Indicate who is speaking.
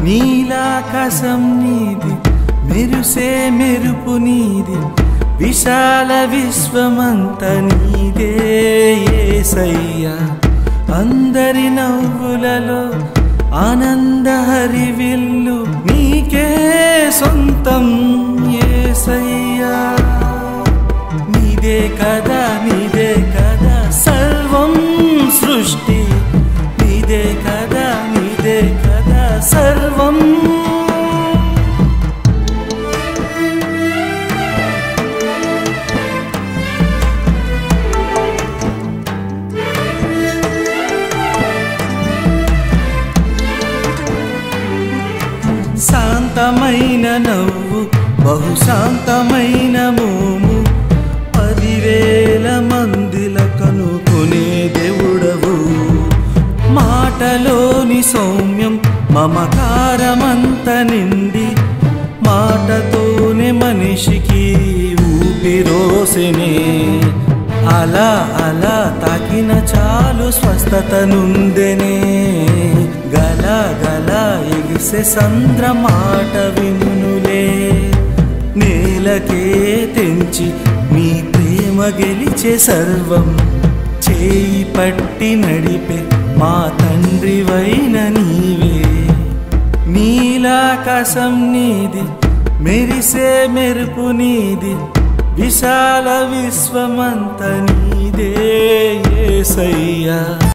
Speaker 1: నీలాకాశం నీది మెరుసే మెరుపు నీది విశాల విశ్వమంత నీదే ఏసయ్యా అందరి నవ్వులలో ఆనంద హరివిల్లు నీకే సొంతం ఏసయ్యా నీదే కదా నీదే కదా సర్వం సృష్టి నీదే కదా నీదే కదా సర్వం శాంతమైన నవ్వు బహుశాంతమైన మోము పదివేల మందిల కనుకునే దేవుడవు మాటలోని సౌమ్యం మమకారమంత నిండి మాటతోనే మనిషికి ఊపిరోసినే అలా అలా తాకిన చాలు స్వస్థత నుందెనే గల గల ఎగిసే సంద్ర మాట వినులే నేలకే తెంచి మీ ప్రేమ గెలిచే సర్వం చేయి పట్టి నడిపే మా తండ్రివైన నీవే నీలాకాశం నీది మెరిసే మెరుపు నీది విశాల విశ్వమంత నీదే ఏసయ్యా